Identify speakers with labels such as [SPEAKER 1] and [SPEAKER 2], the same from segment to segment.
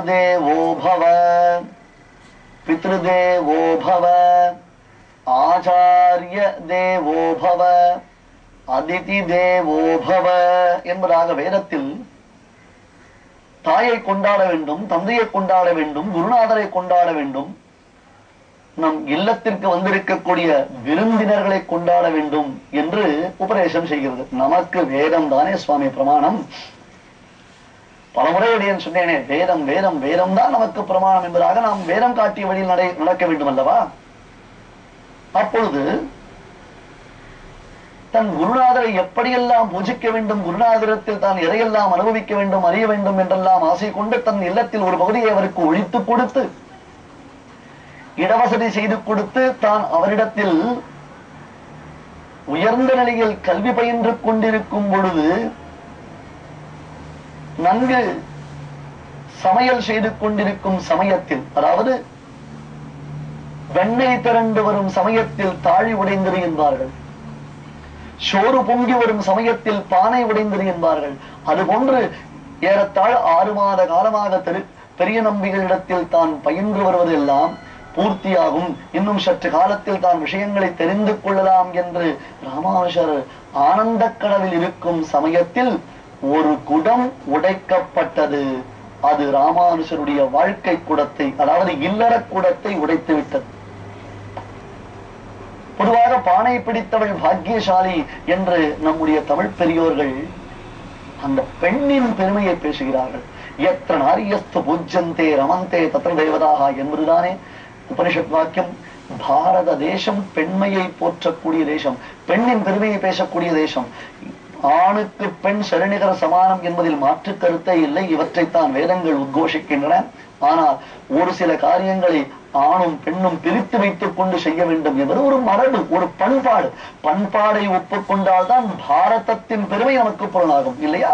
[SPEAKER 1] மாத்ருதேவோ பவ பித்ருதேவோ பவ ஆச்சாரிய தேவோ பவ அதிதி தேவோ பவ என்பதாக வேதத்தில் தாயை கொண்டாட வேண்டும் தந்தையை கொண்டாட வேண்டும் குருநாதரை கொண்டாட வேண்டும் நம் இல்லத்திற்கு வந்திருக்கக்கூடிய விருந்தினர்களை கொண்டாட வேண்டும் என்று உபதேசம் செய்கிறது நமக்கு வேதம் தானே சுவாமி பிரமாணம் பலமுறை அடியேன் சொன்னேனே வேதம் வேதம் வேதம் தான் நமக்கு பிரமாணம் என்பதாக நாம் வேதம் காட்டிய வழியில் நடை நடக்க வேண்டும் அல்லவா அப்பொழுது தன் குருநாதரை எப்படியெல்லாம் பூஜிக்க வேண்டும் குருநாதரத்தில் தான் எதையெல்லாம் அனுபவிக்க வேண்டும் அறிய வேண்டும் என்றெல்லாம் ஆசை கொண்டு தன் இல்லத்தில் ஒரு பகுதியை அவருக்கு ஒழித்து கொடுத்து இடவசதி செய்து கொடுத்து தான் அவரிடத்தில் உயர்ந்த நிலையில் கல்வி பயின்று கொண்டிருக்கும் பொழுது நன்கு சமையல் செய்து கொண்டிருக்கும் சமயத்தில் அதாவது வெண்ணெய் திரண்டு வரும் சமயத்தில் தாழி உடைந்தது என்பார்கள் சோறு பொங்கி வரும் சமயத்தில் பானை உடைந்தது என்பார்கள் அதுபோன்று ஏறத்தாழ் ஆறு மாத காலமாக திரு பெரிய நம்பிகளிடத்தில் தான் பயின்று வருவதெல்லாம் பூர்த்தியாகும் இன்னும் சற்று காலத்தில் தான் விஷயங்களை தெரிந்து கொள்ளலாம் என்று ராமானுஷர் ஆனந்த கடவில் இருக்கும் சமயத்தில் ஒரு குடம் உடைக்கப்பட்டது அது ராமானுஷருடைய வாழ்க்கை குடத்தை அதாவது இல்லற குடத்தை உடைத்து விட்டது பொதுவாக பானை பிடித்தவள் பாக்கியசாலி என்று நம்முடைய தமிழ் பெரியோர்கள் அந்த பெண்ணின் பெருமையை பேசுகிறார்கள் எத்த நாரியஸ்து பூஜ்யந்தே ரமந்தே தத்திர தேவதாக என்பதுதானே உபனிஷத் வாக்கியம் பாரத தேசம் பெண்மையை போற்றக்கூடிய தேசம் பெண்ணின் பெருமையை பேசக்கூடிய தேசம் ஆணுக்கு பெண் சரிநிகர சமானம் என்பதில் மாற்று கருத்தே இல்லை இவற்றைத்தான் வேதங்கள் உத்கோஷிக்கின்றன ஆனால் ஒரு சில காரியங்களை ஆணும் பெண்ணும் பிரித்து வைத்துக் கொண்டு செய்ய வேண்டும் என்பது ஒரு மரபு ஒரு பண்பாடு பண்பாடை ஒப்புக்கொண்டால் தான் பாரதத்தின் பெருமை நமக்கு புலனாகும் இல்லையா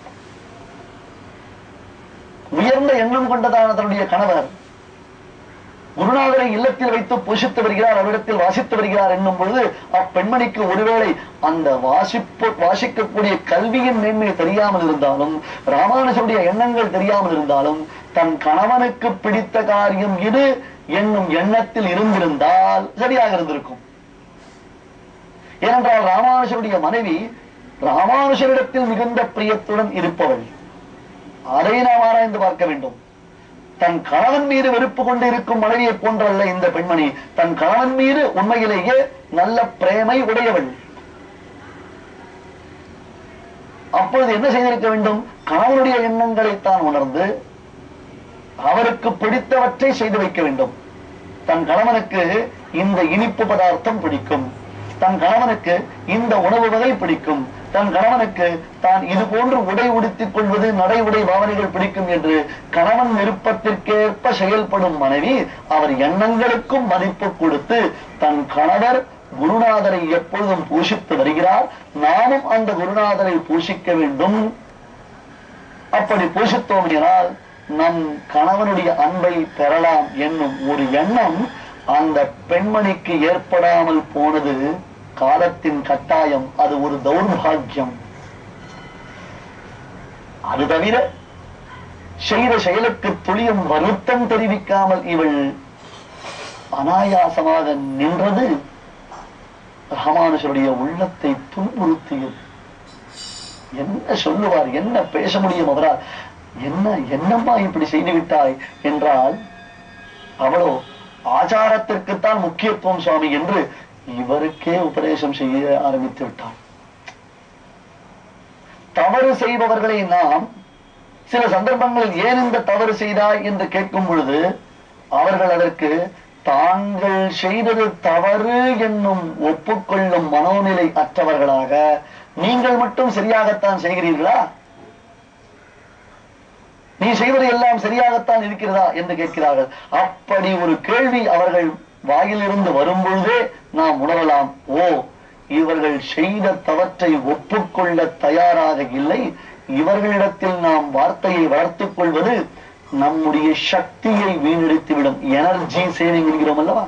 [SPEAKER 1] உயர்ந்த எண்ணம் கொண்டதான தன்னுடைய கணவர் குருநாதரை இல்லத்தில் வைத்து பூஷித்து வருகிறார் அவரிடத்தில் வாசித்து வருகிறார் என்னும் பொழுது அப்பெண்மணிக்கு ஒருவேளை அந்த வாசிப்பு வாசிக்கக்கூடிய கல்வியின் மேன்மை தெரியாமல் இருந்தாலும் ராமானுஜருடைய எண்ணங்கள் தெரியாமல் இருந்தாலும் தன் கணவனுக்கு பிடித்த காரியம் இது என்னும் எண்ணத்தில் இருந்திருந்தால் சரியாக இருந்திருக்கும் ஏனென்றால் ராமானுஜருடைய மனைவி ராமானுஜரிடத்தில் மிகுந்த பிரியத்துடன் இருப்பவள் அதை நாம் ஆராய்ந்து பார்க்க வேண்டும் தன் கணவன் மீது வெறுப்பு கொண்டு இருக்கும் மனைவியை போன்றல்ல இந்த பெண்மணி தன் கணவன் மீது உண்மையிலேயே நல்ல பிரேமை உடையவள் அப்பொழுது என்ன செய்திருக்க வேண்டும் கணவனுடைய எண்ணங்களை தான் உணர்ந்து அவருக்கு பிடித்தவற்றை செய்து வைக்க வேண்டும் தன் கணவனுக்கு இந்த இனிப்பு பதார்த்தம் பிடிக்கும் தன் கணவனுக்கு இந்த உணவு வகை பிடிக்கும் தன் கணவனுக்கு தான் இது போன்று உடை உடுத்திக் கொள்வது நடை உடை பாவனைகள் பிடிக்கும் என்று கணவன் விருப்பத்திற்கேற்ப செயல்படும் மனைவி அவர் எண்ணங்களுக்கும் மதிப்பு கொடுத்து தன் கணவர் குருநாதரை எப்பொழுதும் பூஷித்து வருகிறார் நாமும் அந்த குருநாதரை பூஷிக்க வேண்டும் அப்படி பூஷித்தோம் என்றால் நம் கணவனுடைய அன்பை பெறலாம் என்னும் ஒரு எண்ணம் அந்த பெண்மணிக்கு ஏற்படாமல் போனது காலத்தின் கட்டாயம் அது ஒரு தௌர்பாகியம் அது தவிர செய்த செயலுக்கு துளியும் வருத்தம் தெரிவிக்காமல் இவள் அனாயாசமாக நின்றது ராமானுஜருடைய உள்ளத்தை துன்புறுத்தியது என்ன சொல்லுவார் என்ன பேச முடியும் அவரால் என்ன என்னம்மா இப்படி செய்து விட்டாய் என்றால் அவளோ ஆச்சாரத்திற்குத்தான் முக்கியத்துவம் சுவாமி என்று இவருக்கே உபதேசம் செய்ய ஆரம்பித்து விட்டாள் தவறு செய்பவர்களை நாம் சில சந்தர்ப்பங்களில் ஏன் இந்த தவறு செய்தாய் என்று கேட்கும் பொழுது அவர்கள் அதற்கு தாங்கள் செய்தது தவறு என்னும் ஒப்புக்கொள்ளும் மனோநிலை அற்றவர்களாக நீங்கள் மட்டும் சரியாகத்தான் செய்கிறீர்களா நீ செய்வது எல்லாம் சரியாகத்தான் இருக்கிறதா என்று கேட்கிறார்கள் அப்படி ஒரு கேள்வி அவர்கள் வாயிலிருந்து வரும்பொழுதே நாம் உணரலாம் ஓ இவர்கள் செய்த தவற்றை ஒப்புக்கொள்ள தயாராக இல்லை இவர்களிடத்தில் நாம் வார்த்தையை வளர்த்துக் கொள்வது நம்முடைய சக்தியை வீணடித்துவிடும் எனர்ஜி சேவிங் என்கிறோம் அல்லவா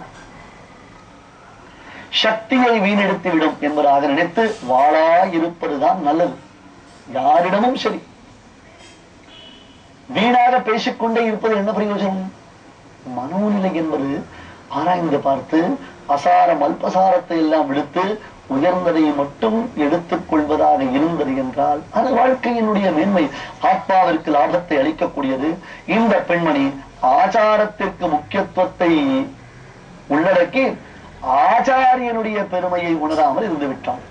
[SPEAKER 1] சக்தியை வீணெடுத்துவிடும் என்பதாக நினைத்து வாழா இருப்பதுதான் நல்லது யாரிடமும் சரி வீணாக பேசிக்கொண்டே இருப்பது என்ன பிரயோஜனம் மனோநிலை என்பது ஆராய்ந்து பார்த்து அசாரம் அல்பசாரத்தை எல்லாம் விடுத்து உயர்ந்ததை மட்டும் எடுத்துக் கொள்வதாக இருந்தது என்றால் அது வாழ்க்கையினுடைய மேன்மை ஆத்மாவிற்கு லாபத்தை அளிக்கக்கூடியது இந்த பெண்மணி ஆச்சாரத்திற்கு முக்கியத்துவத்தை உள்ளடக்கி ஆச்சாரியனுடைய பெருமையை உணராமல் இருந்து விட்டான்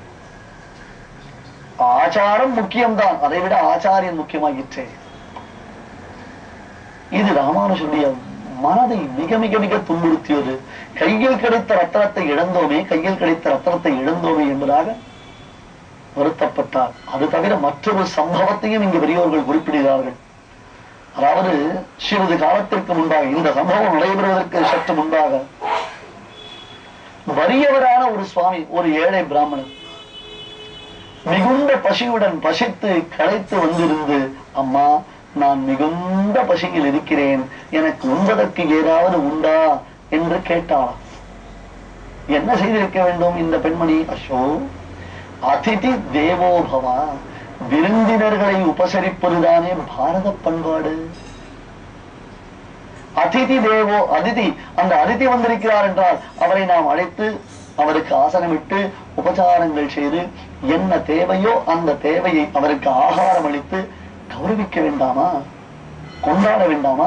[SPEAKER 1] ஆச்சாரம் முக்கியம்தான் அதை விட ஆச்சாரியன் முக்கியமாயிற்றே இது ராமானுஜனுடைய மனதை மிக மிக மிக துன்புறுத்தியது கையில் கிடைத்த ரத்தனத்தை இழந்தோமே கையில் கிடைத்த ரத்தனத்தை இழந்தோமே என்பதாக வருத்தப்பட்டார் அது தவிர மற்றொரு சம்பவத்தையும் இங்கு பெரியவர்கள் குறிப்பிடுகிறார்கள் அதாவது சிறிது காலத்திற்கு முன்பாக இந்த சம்பவம் நடைபெறுவதற்கு சற்று முன்பாக வறியவரான ஒரு சுவாமி ஒரு ஏழை பிராமணன் மிகுந்த பசியுடன் பசித்து களைத்து வந்திருந்து அம்மா நான் மிகுந்த பசியில் இருக்கிறேன் எனக்கு உண்பதற்கு ஏதாவது உண்டா என்று கேட்டாளாம் என்ன செய்திருக்க வேண்டும் இந்த பெண்மணி அசோ அதிதி தேவோபவா விருந்தினர்களை உபசரிப்பதுதானே பாரத பண்பாடு அதிதி தேவோ அதிதி அந்த அதிதி வந்திருக்கிறார் என்றால் அவரை நாம் அழைத்து அவருக்கு ஆசனமிட்டு உபச்சாரங்கள் செய்து என்ன தேவையோ அந்த தேவையை அவருக்கு ஆகாரம் அளித்து கௌரவிக்க வேண்டாமா கொண்டாட வேண்டாமா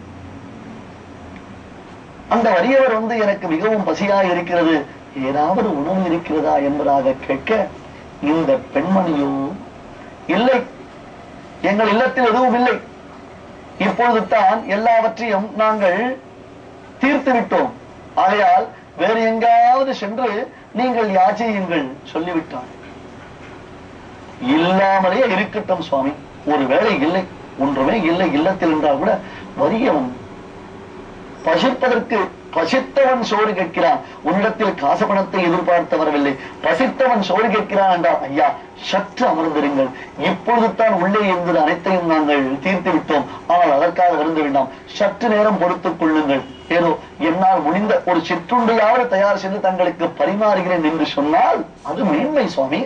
[SPEAKER 1] அந்த வறியவர் வந்து எனக்கு மிகவும் பசியா இருக்கிறது ஏதாவது உணவு இருக்கிறதா என்பதாக கேட்க இந்த பெண்மணியோ இல்லை எங்கள் இல்லத்தில் எதுவும் இல்லை இப்பொழுது தான் எல்லாவற்றையும் நாங்கள் தீர்த்து விட்டோம் ஆகையால் வேறு எங்காவது சென்று நீங்கள் யாச்சையுங்கள் சொல்லிவிட்டார் இல்லாமலே இருக்கட்டும் சுவாமி ஒருவேளை இல்லை ஒன்றுமே இல்லை இல்லத்தில் என்றால் கூட வறியவன் பசிப்பதற்கு பசித்தவன் சோறு கேட்கிறான் உன்னிடத்தில் காசு பணத்தை எதிர்பார்த்து வரவில்லை பசித்தவன் சோறு கேட்கிறான் என்றால் ஐயா சற்று அமர்ந்திருங்கள் இப்பொழுது தான் உள்ளே இருந்தது அனைத்தையும் நாங்கள் தீர்த்து விட்டோம் ஆனால் அதற்காக வருந்த வேண்டாம் சற்று நேரம் பொறுத்துக் கொள்ளுங்கள் ஏதோ என்னால் முடிந்த ஒரு சிற்றுண்டையாவது தயார் செய்து தங்களுக்கு பரிமாறுகிறேன் என்று சொன்னால் அது மேன்மை சுவாமி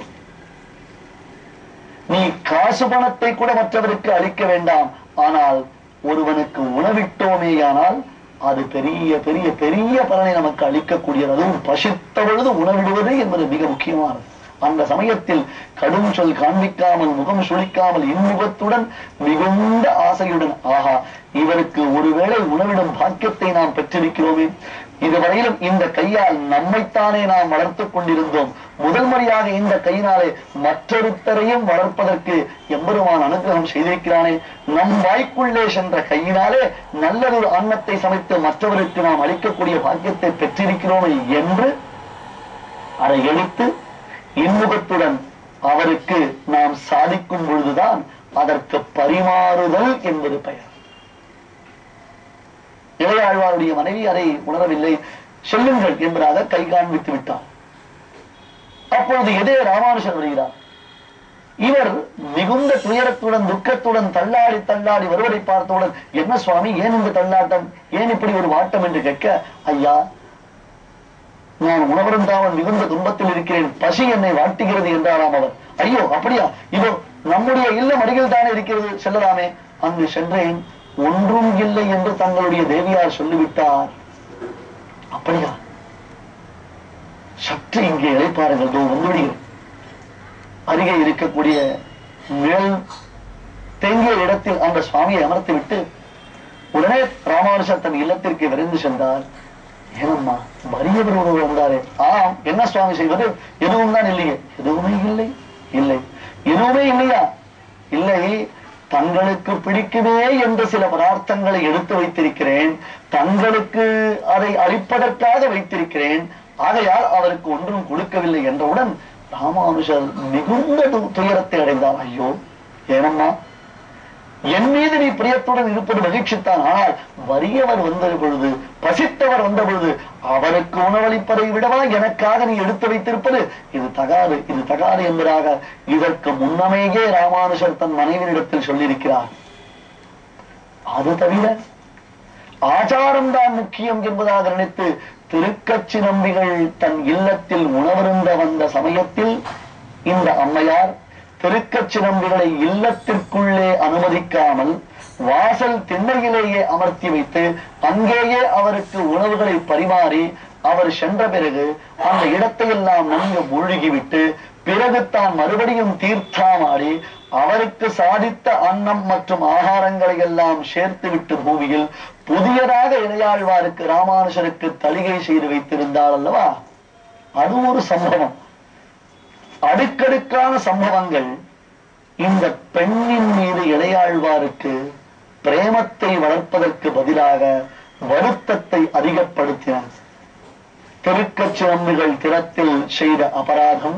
[SPEAKER 1] நீ காசு பணத்தை கூட மற்றவருக்கு அளிக்க வேண்டாம் ஆனால் ஒருவனுக்கு உணவிட்டோமேயானால் அது பெரிய பெரிய பெரிய பலனை நமக்கு அளிக்கக்கூடியது அதுவும் பசித்த பொழுது உணவிடுவது என்பது மிக முக்கியமானது அந்த சமயத்தில் கடும் சொல் காண்பிக்காமல் முகம் சுளிக்காமல் இன்முகத்துடன் மிகுந்த ஆசையுடன் ஆஹா இவருக்கு ஒருவேளை உணவிடும் பாக்கியத்தை நாம் பெற்றிருக்கிறோமே இதுவரையிலும் இந்த கையால் நம்மைத்தானே நாம் வளர்த்துக் கொண்டிருந்தோம் முதல் முறையாக இந்த கையினாலே மற்றொருத்தரையும் வளர்ப்பதற்கு எம்பெருமான் அனுகிரகம் செய்திருக்கிறானே நம் வாய்க்குள்ளே சென்ற கையினாலே நல்லதொரு அன்னத்தை சமைத்து மற்றவருக்கு நாம் அளிக்கக்கூடிய பாக்கியத்தை பெற்றிருக்கிறோமே என்று அதை எளித்து இன்முகத்துடன் அவருக்கு நாம் சாதிக்கும் பொழுதுதான் அதற்கு பரிமாறுதல் என்பது பெயர் இளையாழ்வாருடைய மனைவி அதை உணரவில்லை செல்லுங்கள் என்பதாக கை காண்பித்து விட்டார் அப்பொழுது எதே ராமானுஜன் வருகிறார் இவர் மிகுந்த துயரத்துடன் துக்கத்துடன் தள்ளாடி தள்ளாடி வருவதை பார்த்தவுடன் என்ன சுவாமி ஏன் இந்த தள்ளாட்டம் ஏன் இப்படி ஒரு வாட்டம் என்று கேட்க ஐயா நான் உணவருந்தாமல் மிகுந்த துன்பத்தில் இருக்கிறேன் பசி என்னை வாட்டுகிறது என்றாராம் அவர் ஐயோ அப்படியா இதோ நம்முடைய இல்லம் அருகில் தானே இருக்கிறது செல்லலாமே அங்கு சென்றேன் ஒன்றும் இல்லை என்று தங்களுடைய தேவியார் சொல்லிவிட்டார் அப்படியா சற்று இங்கே இழைப்பாருங்கள் தோ வந்துவிடுகிறேன் அருகே இருக்கக்கூடிய நிழல் தேங்கிய இடத்தில் அந்த சுவாமியை அமர்த்தி விட்டு உடனே ராமானுஜர் தன் இல்லத்திற்கு விரைந்து சென்றார் ஏனம்மா வறியவர் ஒருவர் வந்தாரே ஆம் என்ன சுவாமி செய்வது எதுவும் தான் இல்லையே எதுவுமே இல்லை இல்லை எதுவுமே இல்லையா இல்லை தங்களுக்கு பிடிக்குமே என்ற சில பதார்த்தங்களை எடுத்து வைத்திருக்கிறேன் தங்களுக்கு அதை அளிப்பதற்காக வைத்திருக்கிறேன் ஆகையால் அவருக்கு ஒன்றும் கொடுக்கவில்லை என்றவுடன் ராமானுஜர் மிகுந்த து- துயரத்தை அடைந்தார் ஐயோ ஏனம்மா என் மீது நீ பிரியத்துடன் இருப்பது மகிழ்ச்சித்தான் ஆனால் வறியவர் வந்த பொழுது பசித்தவர் வந்த பொழுது அவருக்கு உணவளிப்பதை விடவா எனக்காக நீ எடுத்து வைத்திருப்பது இது தகாது இது தகாது என்பதாக இதற்கு முன்னமேயே ராமானுஜர் தன் மனைவியிடத்தில் சொல்லியிருக்கிறார் அது தவிர ஆச்சாரம் தான் முக்கியம் என்பதாக நினைத்து திருக்கச்சி நம்பிகள் தன் இல்லத்தில் உணவருந்த வந்த சமயத்தில் இந்த அம்மையார் திருக்கச்சி நம்பிகளை இல்லத்திற்குள்ளே அனுமதிக்காமல் வாசல் திண்ணையிலேயே அமர்த்தி வைத்து அங்கேயே அவருக்கு உணவுகளை பரிமாறி அவர் சென்ற பிறகு அந்த இடத்தை எல்லாம் நன்கு மூழ்கிவிட்டு பிறகு தான் மறுபடியும் தீர்த்தாமாடி அவருக்கு சாதித்த அன்னம் மற்றும் ஆகாரங்களை எல்லாம் சேர்த்து விட்டு பூமியில் புதியதாக இளையாழ்வாருக்கு ராமானுஷருக்கு தலிகை செய்து வைத்திருந்தாள் அல்லவா அது ஒரு சம்பவம் அடுக்கடுக்கான சம்பவங்கள் இந்த பெண்ணின் மீது இளையாழ்வாருக்கு பிரேமத்தை வளர்ப்பதற்கு பதிலாக வருத்தத்தை அதிகப்படுத்தின திருக்கச்சிரம்புகள் திறத்தில் செய்த அபராதம்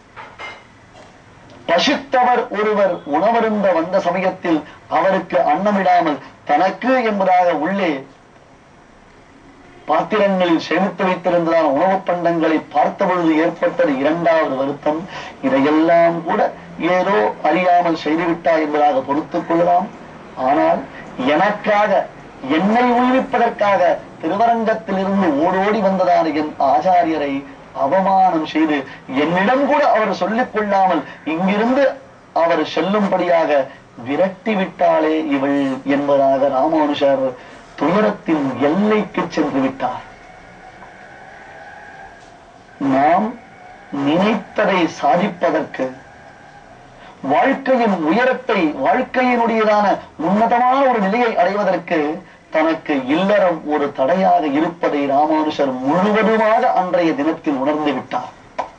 [SPEAKER 1] பசித்தவர் ஒருவர் உணவருந்த வந்த சமயத்தில் அவருக்கு அன்னமிடாமல் தனக்கு என்பதாக உள்ளே பாத்திரங்களில் சேமித்து வைத்திருந்ததான உணவுப் பண்டங்களை பார்த்த பொழுது ஏற்பட்டது இரண்டாவது வருத்தம் இதையெல்லாம் கூட ஏதோ அறியாமல் செய்துவிட்டா என்பதாக பொறுத்துக் கொள்ளலாம் ஆனால் எனக்காக என்னை உயிர்ப்பதற்காக திருவரங்கத்திலிருந்து ஓடோடி வந்ததான என் ஆச்சாரியரை அவமானம் செய்து என்னிடம் கூட அவர் சொல்லிக் கொள்ளாமல் இங்கிருந்து அவர் செல்லும்படியாக விரட்டி விட்டாளே இவள் என்பதாக ராமானுஷர் துயரத்தின் எல்லைக்கு சென்று விட்டார் நாம் நினைத்ததை சாதிப்பதற்கு வாழ்க்கையின் உயரத்தை வாழ்க்கையினுடையதான உன்னதமான ஒரு நிலையை அடைவதற்கு தனக்கு இல்லறம் ஒரு தடையாக இருப்பதை ராமானுஷர் முழுவதுமாக அன்றைய தினத்தில் உணர்ந்து விட்டார்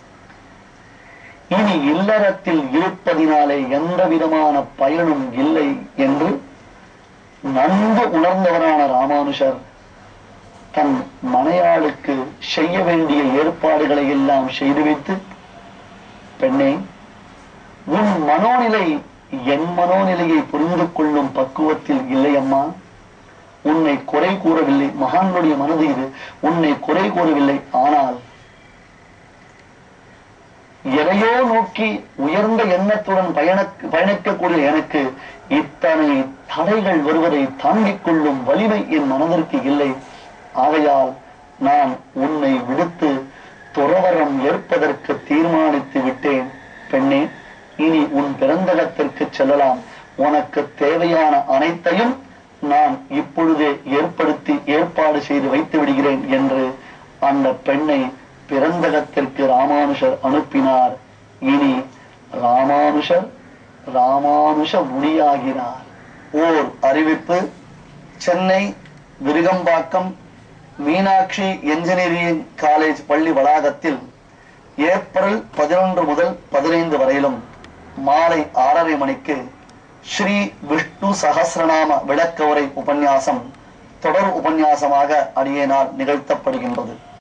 [SPEAKER 1] இனி இல்லறத்தில் இருப்பதினாலே எந்த விதமான பயனும் இல்லை என்று நன்கு உணர்ந்தவரான ராமானுஷர் தன் மனையாளுக்கு செய்ய வேண்டிய ஏற்பாடுகளை எல்லாம் செய்து வைத்து பெண்ணே உன் மனோநிலை என் மனோநிலையை புரிந்து கொள்ளும் பக்குவத்தில் இல்லை அம்மா உன்னை குறை கூறவில்லை மகான்களுடைய மனது இது உன்னை குறை கூறவில்லை ஆனால் எதையோ நோக்கி உயர்ந்த எண்ணத்துடன் பயண பயணிக்கக்கூடிய எனக்கு இத்தனை தடைகள் வருவதை தாங்கிக் கொள்ளும் வலிமை என் மனதிற்கு இல்லை ஆகையால் நான் உன்னை விடுத்து துறவரம் ஏற்பதற்கு தீர்மானித்து விட்டேன் பெண்ணே இனி உன் பிறந்தகத்திற்கு செல்லலாம் உனக்கு தேவையான அனைத்தையும் நான் இப்பொழுதே ஏற்படுத்தி ஏற்பாடு செய்து வைத்து விடுகிறேன் என்று அந்த பெண்ணை பிறந்தகத்திற்கு ராமானுஷர் அனுப்பினார் இனி ராமானுஷர் ராமானுஷ முனியாகிறார் ஓர் அறிவிப்பு சென்னை விருகம்பாக்கம் மீனாட்சி என்ஜினியரிங் காலேஜ் பள்ளி வளாகத்தில் ஏப்ரல் பதினொன்று முதல் பதினைந்து வரையிலும் மாலை ஆறரை மணிக்கு ஸ்ரீ விஷ்ணு சகசிரநாம விளக்க உரை உபன்யாசம் தொடர் உபன்யாசமாக அடியேனால் நிகழ்த்தப்படுகின்றது